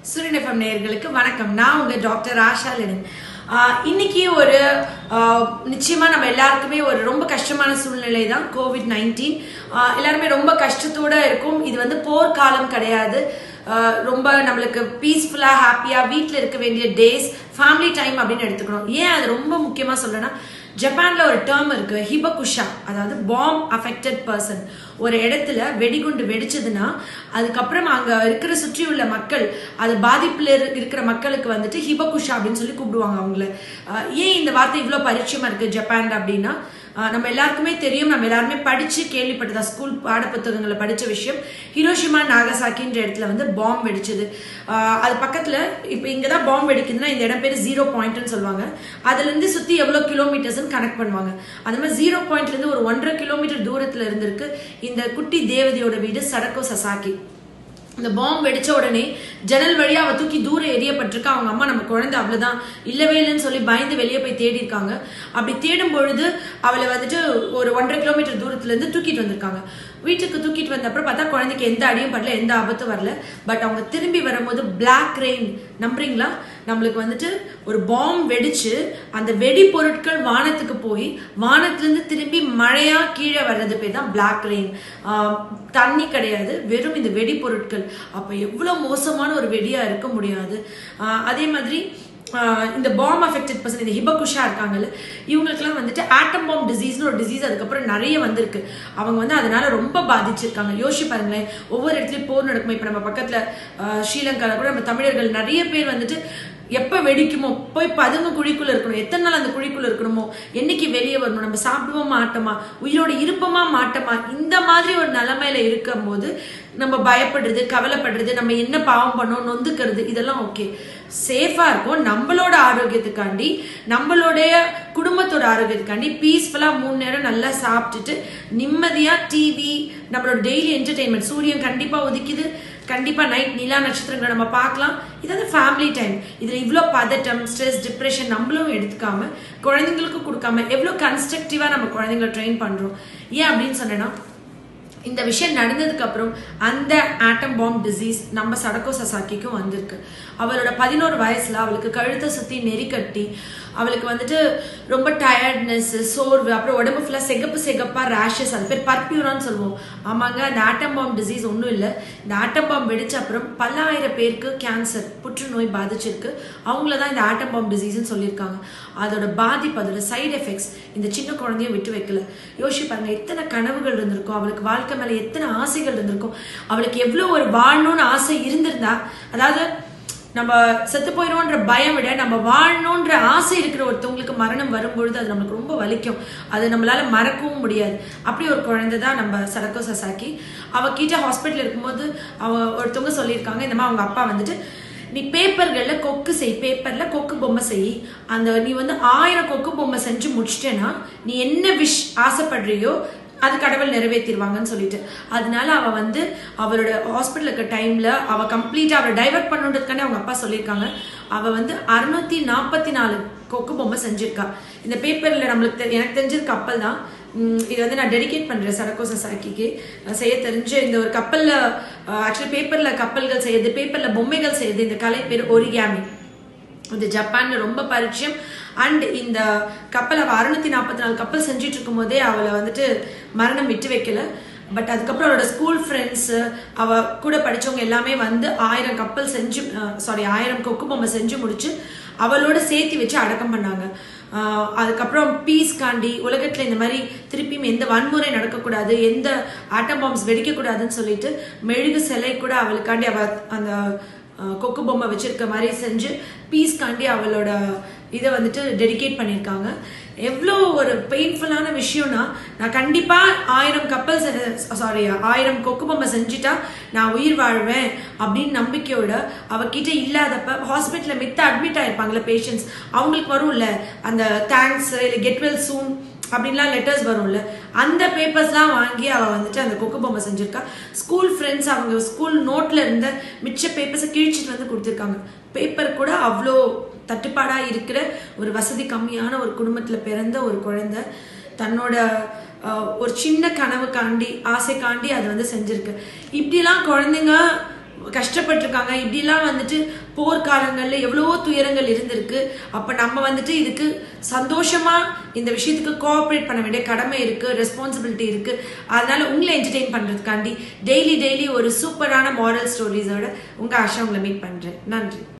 சூரியன் எஃப்எம் நேயர்களுக்கு வணக்கம் நான் உங்க டாக்டர் ஆஷா லெனின் ஆஹ் இன்னைக்கு ஒரு ஆஹ் நிச்சயமா நம்ம எல்லாருக்குமே ஒரு ரொம்ப கஷ்டமான சூழ்நிலை தான் கோவிட் நைன்டீன் எல்லாருமே ரொம்ப கஷ்டத்தோட இருக்கும் இது வந்து போர்க்காலம் கிடையாது ஆஹ் ரொம்ப நம்மளுக்கு பீஸ்ஃபுல்லா ஹாப்பியா வீட்டில் இருக்க வேண்டிய டேஸ் ஃபேமிலி டைம் அப்படின்னு எடுத்துக்கணும் ஏன் அது ரொம்ப முக்கியமா சொல்றேன்னா ஜப்பான்ல ஒரு டேர்ம் இருக்கு ஹிபகுஷா அதாவது பாம் அஃபெக்டட் பர்சன் ஒரு இடத்துல வெடிகுண்டு வெடிச்சதுன்னா அதுக்கப்புறம் அங்க இருக்கிற சுற்றி உள்ள மக்கள் அது பாதிப்புல இரு- இருக்கிற மக்களுக்கு வந்துட்டு ஹிபகுஷா அப்படின்னு சொல்லி கூப்பிடுவாங்க அவங்கள அஹ் ஏன் இந்த வார்த்தை இவ்வளவு பரிச்சயமா இருக்கு ஜப்பான்ல அப்படின்னா அஹ் நம்ம எல்லாருக்குமே தெரியும் நம்ம எல்லாருமே படிச்சு கேள்விப்பட்டதா ஸ்கூல் பாட புத்தகங்களை படிச்ச விஷயம் ஹிரோஷிமா நாகசாக்கின்ற இடத்துல வந்து பாம் வெடிச்சது அஹ் அது பக்கத்துல இப்போ இங்க தான் பாம் வெடிக்குதுன்னா இந்த இடம் பேர் ஜீரோ பாயிண்ட்னு சொல்லுவாங்க அதுல இருந்து சுத்தி எவ்வளவு கிலோமீட்டர்ஸ்னு கனெக்ட் பண்ணுவாங்க அந்த மாதிரி ஜீரோ பாயிண்ட்ல இருந்து ஒரு ஒன்றரை கிலோமீட்டர் தூரத்துல இருந்திருக்கு இந்த குட்டி தேவதையோட வீடு சடக்கோ சசாக்கி இந்த பாம்பு வெடிச்ச உடனே ஜன்னல் வழியா அவ தூக்கி தூரம் எரியப்பட்டிருக்கா அவங்க அம்மா நம்ம குழந்தை அவ்வளவுதான் இல்லவே இல்லைன்னு சொல்லி பயந்து வெளியே போய் தேடி இருக்காங்க அப்படி தேடும் பொழுது அவளை வந்துட்டு ஒரு ஒன்றரை கிலோமீட்டர் தூரத்துல இருந்து தூக்கிட்டு வந்திருக்காங்க வீட்டுக்கு தூக்கிட்டு வந்த அப்புறம் பார்த்தா குழந்தைக்கு எந்த அடியும் படல எந்த ஆபத்தும் வரல பட் அவங்க திரும்பி வரும்போது பிளாக் ரெயின் நம்புறீங்களா நம்மளுக்கு வந்துட்டு ஒரு பாம் வெடிச்சு அந்த வெடி பொருட்கள் வானத்துக்கு போய் வானத்திலிருந்து திரும்பி மழையா கீழே வர்றது பேர் தான் பிளாக் ரெயின் தண்ணி கிடையாது வெறும் இந்த வெடி பொருட்கள் அப்ப எவ்வளவு மோசமான ஒரு வெடியா இருக்க முடியாது ஆஹ் அதே மாதிரி ஆஹ் இந்த பாம் அஃபெக்டட் பர்சன் இந்த ஹிபகுஷா இருக்காங்கல்ல இவங்களுக்குலாம் வந்துட்டு ஆட்டம் பாம் டிசீஸ்னு ஒரு டிசீஸ் அதுக்கப்புறம் நிறைய வந்திருக்கு அவங்க வந்து அதனால ரொம்ப பாதிச்சிருக்காங்க யோசிச்சு பாருங்களேன் ஒவ்வொரு இடத்துலயும் போர் நடக்கும் இப்போ நம்ம பக்கத்துல ஆஹ் ஸ்ரீலங்கால கூட நம்ம தமிழர்கள் நிறைய பேர் வந்துட்டு எப்ப வெடிக்குமோ போய் பதுங்க குழிக்குள்ள இருக்கணும் எத்தனை நாள் அந்த குழிக்குள்ள இருக்கணுமோ என்னைக்கு வெளியே வரணும் நம்ம சாப்பிடுவோம் மாட்டோமா உயிரோட இருப்போமா மாட்டோமா இந்த மாதிரி ஒரு நிலைமையில இருக்கும்போது நம்ம பயப்படுறது கவலைப்படுறது நம்ம என்ன பாவம் பண்ணோம் நொந்துக்கிறது இதெல்லாம் ஓகே சேஃபா இருக்கும் நம்மளோட ஆரோக்கியத்துக்காண்டி நம்மளுடைய குடும்பத்தோட ஆரோக்கியத்துக்காண்டி பீஸ்ஃபுல்லா மூணு நேரம் நல்லா சாப்பிட்டுட்டு நிம்மதியா டிவி நம்மளோட டெய்லி என்டர்டைன்மெண்ட் சூரியன் கண்டிப்பா உதிக்குது கண்டிப்பா நைட் நிலா நட்சத்திரங்களை நம்ம பார்க்கலாம் இதாவது ஃபேமிலி டைம் இதுல இவ்வளோ பதட்டம் ஸ்ட்ரெஸ் டிப்ரெஷன் நம்மளும் எடுத்துக்காம குழந்தைங்களுக்கும் கொடுக்காம எவ்வளோ கன்ஸ்ட்ரக்டிவா நம்ம குழந்தைங்களை ட்ரெயின் பண்றோம் ஏன் அப்படின்னு சொன்னேன்னா இந்த விஷயம் நடந்ததுக்கு அப்புறம் அந்த ஆட்டம் பாம் டிசீஸ் நம்ம சடக்கோ சசாக்கிக்கும் வந்திருக்கு அவளோட பதினோரு வயசுல அவளுக்கு கழுத்தை சுத்தி நெறி கட்டி அவளுக்கு வந்துட்டு ரொம்ப டயர்ட்னஸ் சோர்வு அப்புறம் உடம்பு ஃபுல்லா சிகப்பு சிகப்பா ரேஷஸ் அது பேர் பர்பியூரான்னு சொல்லுவோம் ஆமாங்க அந்த ஆட்டம் பாம் டிசீஸ் ஒன்றும் இல்லை இந்த ஆட்டம் பாம் வெடிச்ச அப்புறம் பல்லாயிரம் பேருக்கு கேன்சர் புற்றுநோய் பாதிச்சிருக்கு அவங்கள தான் இந்த ஆட்டம் பாம் டிசீஸ்னு சொல்லியிருக்காங்க அதோட பாதிப்பு அதோட சைடு எஃபெக்ட்ஸ் இந்த சின்ன குழந்தைய விட்டு வைக்கல யோசிச்சு பாருங்க எத்தனை கனவுகள் இருந்திருக்கும் அவளுக்கு வாழ்க்கை மேல எத்தனை ஆசைகள் இருந்திருக்கும் அவளுக்கு எவ்வளவு ஒரு வாழணும்னு ஆசை இருந்திருந்தா அதாவது நம்ம செத்து போயிடுவோன்ற பயம் விட நம்ம வாழணுன்ற ஆசை இருக்கிற ஒருத்தவங்களுக்கு மரணம் வரும்பொழுது அது நம்மளுக்கு ரொம்ப வலிக்கும் அது நம்மளால மறக்கவும் முடியாது அப்படி ஒரு குழந்தை தான் நம்ம சடக்கோ சசாக்கி அவகிட்ட ஹாஸ்பிட்டல் இருக்கும்போது அவ ஒருத்தவங்க சொல்லியிருக்காங்க இந்த மாதிரி அவங்க அப்பா வந்துட்டு நீ பேப்பர்கள்ல கொக்கு செய் பேப்பர்ல கொக்கு பொம்மை செய் அந்த நீ வந்து ஆயிரம் கொக்கு பொம்மை செஞ்சு முடிச்சிட்டேன்னா நீ என்ன விஷ் ஆசைப்படுறியோ அது கடவுள் நிறைவேற்றிடுவாங்கன்னு சொல்லிட்டு அதனால அவ வந்து அவளோட ஹாஸ்பிட்டல் இருக்க டைம்ல அவ கம்ப்ளீட்டா அவளை டைவர்ட் பண்ணுன்றதுக்காண்டி அவங்க அப்பா சொல்லியிருக்காங்க அவ வந்து அறுநூத்தி நாற்பத்தி நாலு கொக்கு பொம்மை செஞ்சிருக்கா இந்த பேப்பர்ல நம்மளுக்கு தெ- எனக்கு தெரிஞ்சது கப்பல் தான் உம் இது வந்து நான் டெடிகேட் பண்றேன் சரக்கோ சசாக்கிக்கு அஹ் செய்ய தெரிஞ்ச இந்த ஒரு கப்பல்ல ஆக்சுவலி பேப்பர்ல கப்பல்கள் செய்யுது பேப்பர்ல பொம்மைகள் செய்யுது இந்த கலை பேர் ஒரிகாமி இது ஜப்பான்ல ரொம்ப பரிச்சயம் அண்ட் இந்த கப்பல் அவ அறுநூத்தி நாற்பத்தி நாலு கப்பல் செஞ்சுட்டு இருக்கும் போதே அவளை வந்துட்டு மரணம் விட்டு வைக்கல பட் அதுக்கப்புறம் அவளோட ஸ்கூல் ஃப்ரெண்ட்ஸ் அவ கூட படிச்சவங்க எல்லாமே வந்து ஆயிரம் கப்பல் செஞ்சு சாரி ஆயிரம் கொக்கு பொம்மை செஞ்சு முடிச்சு அவளோட சேர்த்து வச்சு அடக்கம் பண்ணாங்க ஆஹ் அதுக்கப்புறம் பீஸ் காண்டி உலகத்துல இந்த மாதிரி திருப்பியும் எந்த வன்முறை நடக்கக்கூடாது எந்த ஆட்டம் பாம்ஸ் வெடிக்கக்கூடாதுன்னு சொல்லிட்டு மெழுகு சிலை கூட அவளுக்காண்டி அவ அந்த அஹ் கொக்கு பொம்மை வச்சிருக்க மாதிரி செஞ்சு பீஸ் காண்டி அவளோட இதை வந்துட்டு டெடிகேட் பண்ணியிருக்காங்க எவ்வளோ ஒரு பெயின்ஃபுல்லான விஷயம்னா நான் கண்டிப்பா ஆயிரம் கப்பல் சாரி ஆயிரம் கொக்கு பொம்மை செஞ்சுட்டா நான் உயிர் வாழ்வேன் அப்படின்னு நம்பிக்கையோட அவகிட்ட இல்லாதப்ப ஹாஸ்பிட்டல்ல மித்த அட்மிட் ஆயிருப்பாங்கல்ல பேஷண்ட்ஸ் அவங்களுக்கு வரும்ல அந்த தேங்க்ஸ் இல்லை கெட் வெல் சூன் அப்படின்லாம் லெட்டர்ஸ் வரும்ல அந்த பேப்பர்ஸ்லாம் வாங்கி அவ வந்துட்டு அந்த கொக்கு பொம்மை செஞ்சிருக்கா ஸ்கூல் ஃப்ரெண்ட்ஸ் அவங்க ஸ்கூல் நோட்ல இருந்த மிச்ச பேப்பர்ஸை கிழிச்சிட்டு வந்து கொடுத்துருக்காங்க பேப்பர் கூட அவ்வளோ தட்டுப்பாடா இருக்கிற ஒரு வசதி கம்மியான ஒரு குடும்பத்துல பிறந்த ஒரு குழந்தை தன்னோட அஹ், ஒரு சின்ன கனவுக்காண்டி ஆசைக்காண்டி அது வந்து செஞ்சிருக்கு இப்படிலாம் குழந்தைங்க கஷ்டப்பட்டிருக்காங்க இப்படிலாம் வந்துட்டு போர்க்காலங்களில் எவ்வளவோ துயரங்கள் இருந்திருக்கு அப்போ நம்ம வந்துட்டு இதுக்கு சந்தோஷமா இந்த விஷயத்துக்கு கோஆப்ரேட் பண்ண வேண்டிய கடமை இருக்கு ரெஸ்பான்சிபிலிட்டி இருக்கு அதனால உங்களை என்டர்டெயின் பண்றதுக்காண்டி டெய்லி டெய்லி ஒரு சூப்பரான மாரல் ஸ்டோரிஸோட உங்க ஆஷா உங்களை மீட் பண்றேன் நன்றி